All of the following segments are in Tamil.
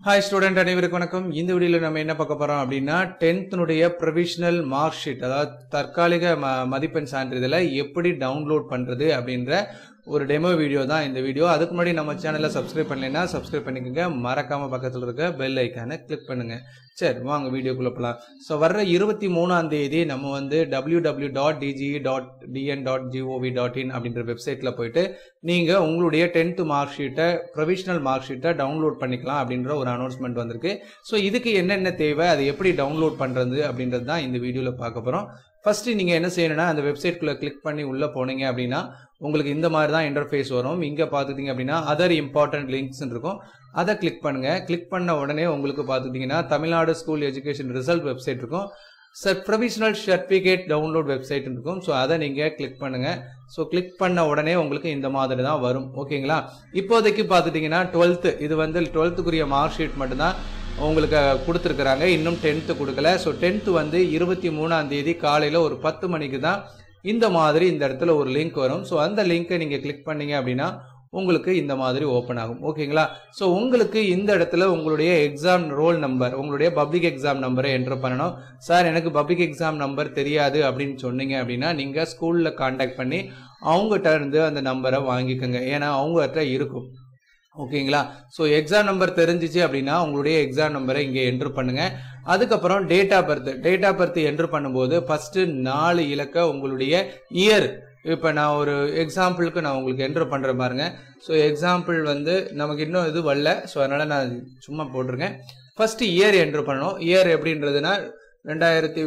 ஹாய் ஸ்டூடெண்ட் அனைவருக்கும் வணக்கம் இந்த வீடியோவில் நம்ம என்ன பார்க்க போறோம் அப்படின்னா டென்த்னுடைய ப்ரொவிஷனல் மார்க் ஷீட் அதாவது தற்காலிக ம மதிப்பெண் சான்றிதழை எப்படி டவுன்லோட் பண்றது அப்படின்ற ஒரு டெமோ வீடியோ தான் இந்த வீடியோ அதுக்கு முன்னாடி நம்ம சேனலை சப்ஸ்கிரைப் பண்ணலைன்னா சப்ஸ்கிரைப் பண்ணிக்கோங்க மறக்காம பக்கத்தில் இருக்க பெல் ஐக்கானை கிளிக் பண்ணுங்க சரி வாங்க வீடியோக்குள்ள போகலாம் ஸோ வர்ற இருபத்தி மூணாம் தேதி நம்ம வந்து W W dot DGE dot TN dot GOV dot in அப்படின்ற வெப்சைட்டில் போயிட்டு நீங்கள் உங்களுடைய டென்த்து மார்க் ஷீட்டை ப்ரொவிஷனல் மார்க் ஷீட்டை டவுன்லோட் பண்ணிக்கலாம் அப்படின்ற ஒரு அனௌன்ஸ்மெண்ட் வந்திருக்கு ஸோ இதுக்கு என்னென்ன தேவை அதை எப்படி டவுன்லோட் பண்ணுறது அப்படின்றது தான் இந்த வீடியோவில் பார்க்க போகிறோம் ஃபஸ்ட்டு நீங்கள் என்ன செய்யணும்னா அந்த வெப்சைட்குள்ளே கிளிக் பண்ணி உள்ளே போனீங்க அப்படின்னா உங்களுக்கு இந்த மாதிரி தான் இன்டர்ஃபேஸ் வரும் இங்கே பார்த்துட்டிங்க அப்படின்னா அதர் இம்பார்ட்டன்ட் லிங்க்ஸ் இருக்கும் அதை கிளிக் பண்ணுங்கள் கிளிக் பண்ண உடனே உங்களுக்கு பார்த்துட்டிங்கன்னா Tamil Nadu school education result website இருக்கும் sir provisional certificate download website இருக்கும் ஸோ அதை நீங்கள் கிளிக் பண்ணுங்கள் ஸோ கிளிக் பண்ண உடனே உங்களுக்கு இந்த மாதிரி தான் வரும் ஓகேங்களா இப்போதைக்கு பார்த்துட்டிங்கன்னா டுவெல்த்து இது வந்து டுவெல்த்துக்குரிய மார்க் ஷீட் மட்டும்தான் உங்களுக்கு கொடுத்துருக்குறாங்க இன்னும் டென்த்து கொடுக்கல ஸோ டென்த்து வந்து இருபத்தி மூணாம் தேதி காலையில் ஒரு பத்து மணிக்கு தான் இந்த மாதிரி இந்த இடத்துல ஒரு லிங்க் வரும் ஸோ அந்த லிங்க்கை நீங்கள் கிளிக் பண்ணீங்க அப்படின்னா உங்களுக்கு இந்த மாதிரி ஓப்பன் ஆகும் ஓகேங்களா ஸோ உங்களுக்கு இந்த இடத்துல உங்களுடைய எக்ஸாம் ரோல் நம்பர் உங்களுடைய பப்ளிக் எக்ஸாம் நம்பரை என்ட்ரு பண்ணணும் சார் எனக்கு பப்ளிக் எக்ஸாம் நம்பர் தெரியாது அப்படின்னு சொன்னீங்க அப்படின்னா நீங்கள் ஸ்கூலில் காண்டாக்ட் பண்ணி அவங்ககிட்ட இருந்து அந்த நம்பரை வாங்கிக்கோங்க ஏன்னா அவங்ககிட்ட இருக்கும் ஓகேங்களா ஸோ எக்ஸாம் நம்பர் தெரிஞ்சிச்சு அப்படின்னா உங்களுடைய எக்ஸாம் நம்பரை இங்கே என்ட்ரு பண்ணுங்க அதுக்கப்புறம் date of birth date of birth enter பண்ணும்போது ஃபஸ்ட்டு நாலு இலக்க உங்களுடைய இயர் இப்போ நான் ஒரு எக்ஸாம்பிளுக்கு நான் உங்களுக்கு என்ட்ரு பண்ணுறேன் பாருங்க ஸோ எக்ஸாம்பிள் வந்து நமக்கு இன்னும் இது வரல ஸோ அதனால் நான் சும்மா போட்டிருக்கேன் ஃபஸ்ட்டு இயர் என்ட்ரு பண்ணணும் இயர் எப்படின்றதுனா ரெண்டாயிரத்தி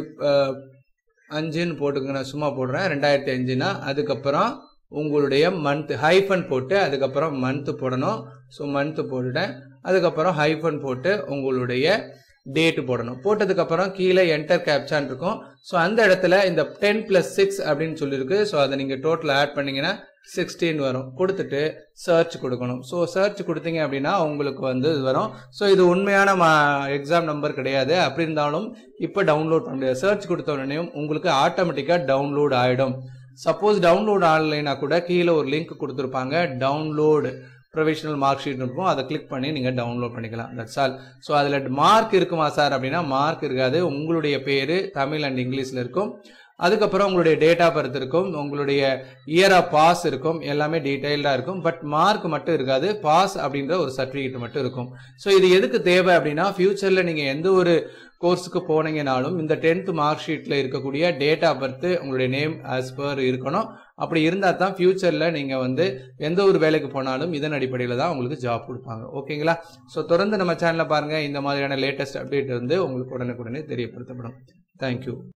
அஞ்சுன்னு போட்டுங்க நான் சும்மா போடுறேன் ரெண்டாயிரத்தி அஞ்சுனா அதுக்கப்புறம் உங்களுடைய மந்த் ஹைஃபன் போட்டு அதுக்கப்புறம் மந்த் போடணும் ஸோ மந்த் போட்டுட்டேன் அதுக்கப்புறம் ஹைஃபன் போட்டு உங்களுடைய டேட்டு போடணும் போட்டதுக்கப்புறம் கீழே என்டர் கேப்சான் இருக்கும் ஸோ அந்த இடத்துல இந்த டென் ப்ளஸ் சிக்ஸ் அப்படின்னு சொல்லியிருக்கு ஸோ அதை நீங்கள் டோட்டல் ஆட் பண்ணீங்கன்னா சிக்ஸ்டீன் வரும் கொடுத்துட்டு சர்ச் கொடுக்கணும் ஸோ சர்ச் கொடுத்தீங்க அப்படின்னா உங்களுக்கு வந்து இது வரும் ஸோ இது உண்மையான எக்ஸாம் நம்பர் கிடையாது அப்படி இருந்தாலும் இப்போ டவுன்லோட் பண்ண முடியாது சர்ச் கொடுத்த உடனே உங்களுக்கு ஆட்டோமேட்டிக்காக டவுன்லோட் ஆகிடும் சப்போஸ் டவுன்லோட் ஆன்லைனா கூட கீழே ஒரு லிங்க் கொடுத்துருப்பாங்க டவுன்லோடு ப்ரொவிஷனல் மார்க் ஷீட் இருக்கும் அதை கிளிக் பண்ணி நீங்கள் டவுன்லோட் பண்ணிக்கலாம் தட்ஸ் ஆல் ஸோ அதில் மார்க் இருக்குமா சார் அப்படின்னா மார்க் இருக்காது உங்களுடைய பேர் தமிழ் அண்ட் இங்கிலீஷில் இருக்கும் அதுக்கப்புறம் உங்களுடைய டேட் ஆஃப் பர்த் இருக்கும் உங்களுடைய இயர் ஆஃப் பாஸ் இருக்கும் எல்லாமே டீட்டெயில்டாக இருக்கும் பட் மார்க் மட்டும் இருக்காது பாஸ் அப்படின்ற ஒரு சர்டிஃபிகேட் மட்டும் இருக்கும் ஸோ இது எதுக்கு தேவை அப்படின்னா ஃபியூச்சரில் நீங்கள் எந்த ஒரு கோர்ஸுக்கு போனீங்கனாலும் இந்த டென்த் மார்க் ஷீட்டில் இருக்கக்கூடிய டேட் ஆஃப் பர்த் உங்களுடைய நேம் ஆஸ் பர் இருக்கணும் அப்படி இருந்தால் தான் ஃபியூச்சரில் நீங்கள் வந்து எந்த ஒரு வேலைக்கு போனாலும் இதன் அடிப்படையில் தான் உங்களுக்கு ஜாப் கொடுப்பாங்க ஓகேங்களா ஸோ தொடர்ந்து நம்ம சேனலில் பாருங்கள் இந்த மாதிரியான லேட்டஸ்ட் அப்டேட் வந்து உங்களுக்கு உடனுக்குடனே தெரியப்படுத்தப்படும் தேங்க்யூ